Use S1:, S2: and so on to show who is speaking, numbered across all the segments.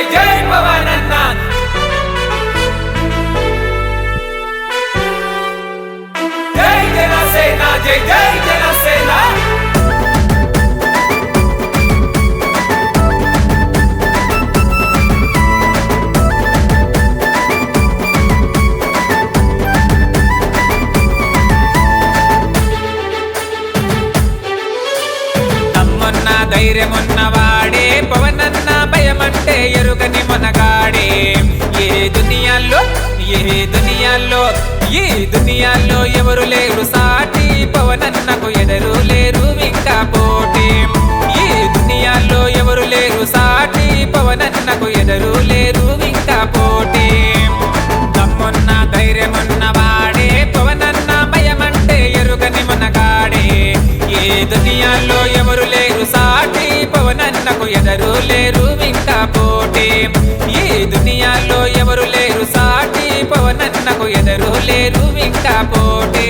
S1: జై జై పవనన్న జై జనసేన జై జై జనసేన
S2: తమ్మున్న ధైర్యమున్న వాడే పవనన్న భయమంటే ఎరుగని మనగాడే ఏ దునియాల్లో ఏ దునియాల్లో ఈ దునియాల్లో ఎవరు లేరు సాటి పవనన్నకు ఎదరు లేరు ఇంకా పోటీ ఈ దునియాల్లో ఎవరు లేరు సాటి పవనన్నకు ఎదరు లేరు ఇంకా పోటీ తమ్మున్న ధైర్యమున్న వాడే పవనన్న భయమంటే ఎరుగని మనగాడే ఏ దునియాల్లో ఎవరు లేరు సాటి పవనన్నకు ఎదరు లేరు ఇంకా పోటీ ఈ దునియాల్లో ఎవరు లేరు సాటి పవనన్నకు ఎదరు లేరు ఇంకా పోటీ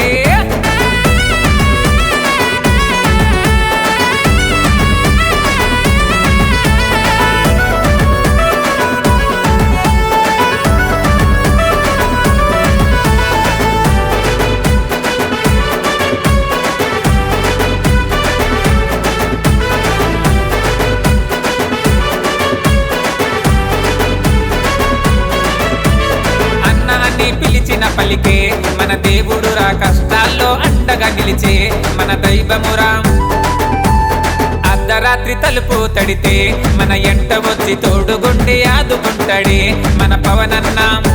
S2: అన్న అని పిలిచిన పలికే మన దేవుడు రా కష్టాల్లో అండగా నిలిచే మన దైవమురా అర్ధరాత్రి తలుపు తడితే మన ఎంట వచ్చి తోడుగుండి ఆదుకుంటాడే మన పవనన్న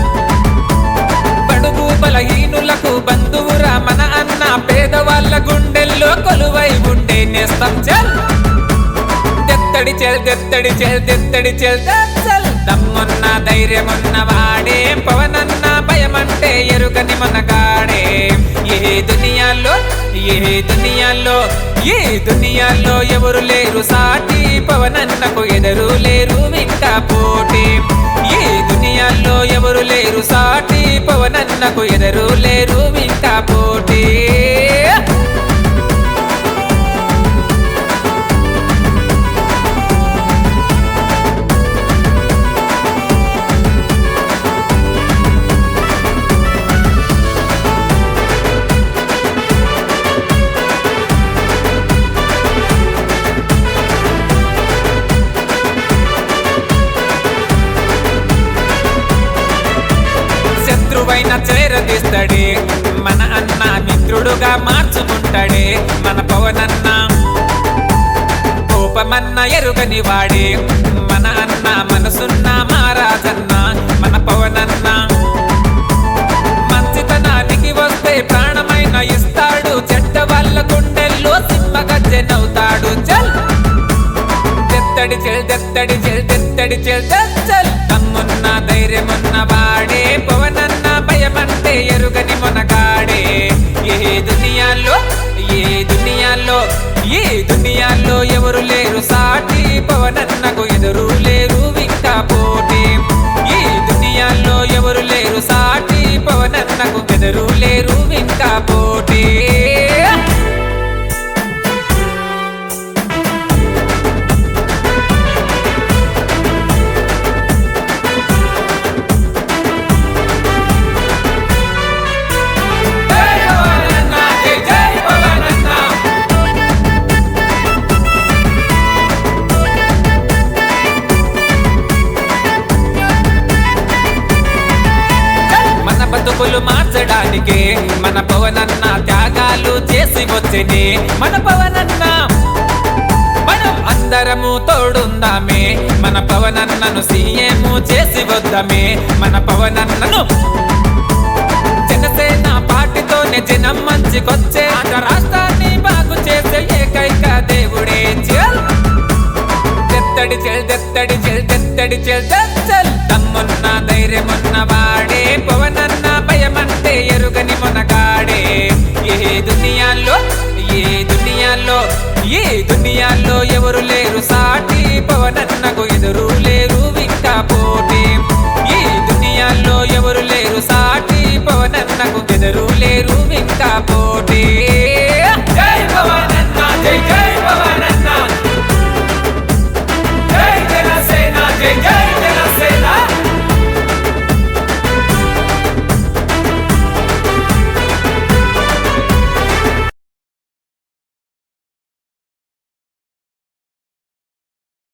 S2: బడుగు బలహీనులకు బంధువురా మన అన్న పేదవాళ్ళ గుండెల్లో కొలువై ఉండే నేస్తం చల్ దెత్తడి చెల్ దెత్తడి చెల్ దెత్తడి చెల్ దెత్తల్ దమ్మున్న ధైర్యమున్న వాడే పవనన్న భయమంటే ఎరుగని మనగాడే ఏ దునియాల్లో ఏ దునియాల్లో ఏ దునియాల్లో ఎవరు లేరు సాటి పవనన్నకు ఎదరు లేరు ఇంకా పోటీ ఏ దునియాల్లో ఎవరు లేరు సాటి పవనన్నకు ఎదరు లేరు ఇంకా పోటీ శత్రువైన చేరదీస్తాడే మన అన్న మిత్రుడుగా మార్చుకుంటాడే మన పవనన్న కోపమన్న ఎరుగని వాడే మన అన్న మనసున్న మహారాజన్న మన పవనన్న మంచితనానికి వస్తే ప్రాణమైన ఇస్తాడు చెడ్డ వాళ్ళ గుండెల్లో సింహగజ్జెనవుతాడు చల్ దెత్తడి చెల్ దెత్తడి చెల్ దెత్తడి చెల్ దెత్తల్ తమ్మున్న ధైర్యమున్న వాడే పవనన్న భయమంటే ఎరుగని మొనగాడే ఏ దునియాల్లో ఏ దునియాల్లో ఏ దునియాల్లో ఎవరు లేరు సాటి పవనన్నకు ఎదురు లేరు ఇంకా పోటీ ఈ దునియాల్లో ఎవరు లేరు సాటి పవనన్నకు ఎదురు లేరు ఇంకా పోటీ
S1: జై పవనన్న జై జై పవనన్న
S2: మన బతుకులు మార్చడానికే మన పవనన్న త్యాగాలు చేసి వచ్చేనే మన పవనన్న మనం అందరము తోడుందామే మన పవనన్నను సీఎం చేసి వద్దామే మన పవనన్నను జనసేన పార్టీతోనే జనం మంచికొచ్చే ఆంధ్ర రాష్ట్రాన్ని బాగు చేసే ఏకైక దేవుడే చల్ దెత్తడి చెల్ దెత్తడి చెల్ దెత్తడి చెల్ దెత్తల్ తమ్మున్న ధైర్యమున్న వాడే పవనన్న భయమంటే ఎరుగని మొనగాడే ఏ దునియాల్లో ఏ దునియాల్లో ఏ దునియాల్లో ఎవరు లేరు సాటి పవనన్నకు ఎదురు లేరు ఇంకా పోటీ ఈ దునియాల్లో ఎవరు లేరు సాటి పవనన్నకు ఎదురు లేరు ఇంకా పోటీ